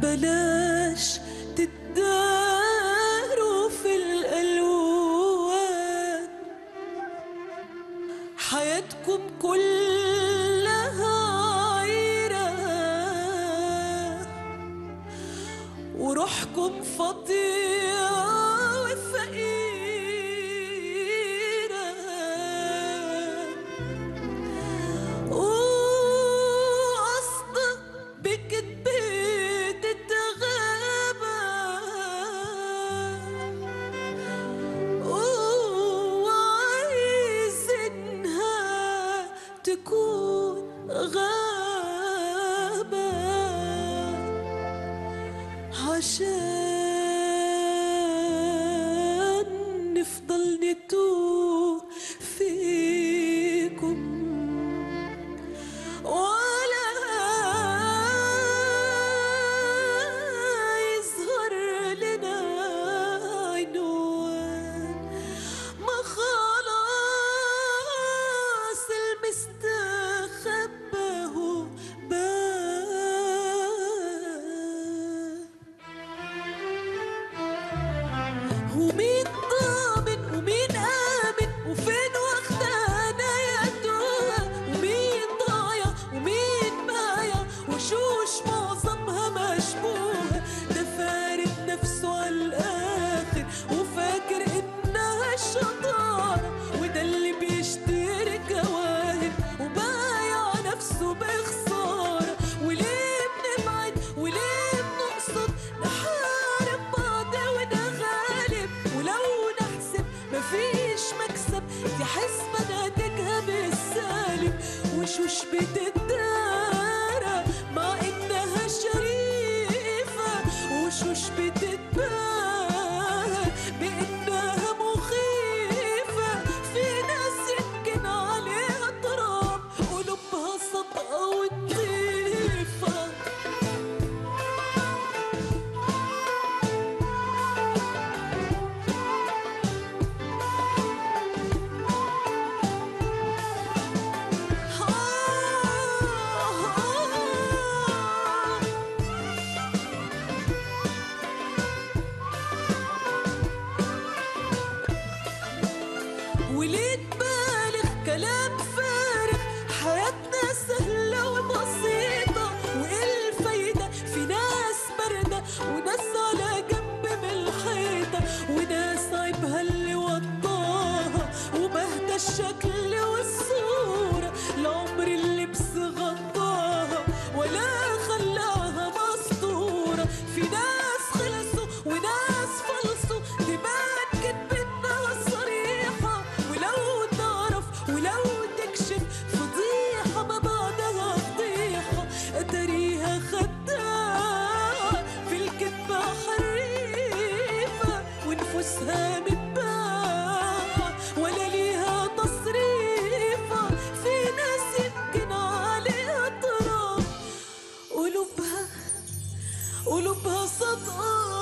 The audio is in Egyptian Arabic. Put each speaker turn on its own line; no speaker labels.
بلاش تداروا في الألوان حياتكم كلها عيرة وروحكم فاضية وفقيرة وقصدك بكدبة تتغابى وعايز انها تكون غابة عشان نفضل نتوه فيكم ولا يظهر لنا عنوان ما خلاص المستخبى هو بان ومين ضامن ومين آمن وفين واخدانا يا دوها ومين ضايع ومين بايع وشوش معظمها مشبوهة ده فارد نفسه على الآخر وفاكر إنها الشطارة وده اللي بيشتري جواهر وبايع نفسه بخسارة وليه بنبعد وليه بنقصد نحارب بعض وده غالب ولو نحسب مفيش مكسب دي حسبة ناتجها بالسالب وشوش بتتدارى مع إنها شريفة وشوش بتتباهى بإنها مخيفة في ناس يمكن عليها تراب قلوبها صدقة ونضيفة وليه تبالغ كلام فارغ حياتنا سهلة وبسيطة وإيه الفايدة في ناس باردة وناس على جنب من الحيطة وناس عيبها اللي وطاها وبهدى الشكل والصورة العمر اللبس غطاها ولا خلاها مستورة في ناس خلصوا وناس فلصوا تبان كدبتنا صريحة ولو تعرف ولو تكشف فضيحة ما بعدها فضيحة أتريها خداعة في الكذبة حريفة ونفوسها متباعة ولا ليها تصريفة في ناس يمكن عليها تراب قلوبها قلوبها صدقة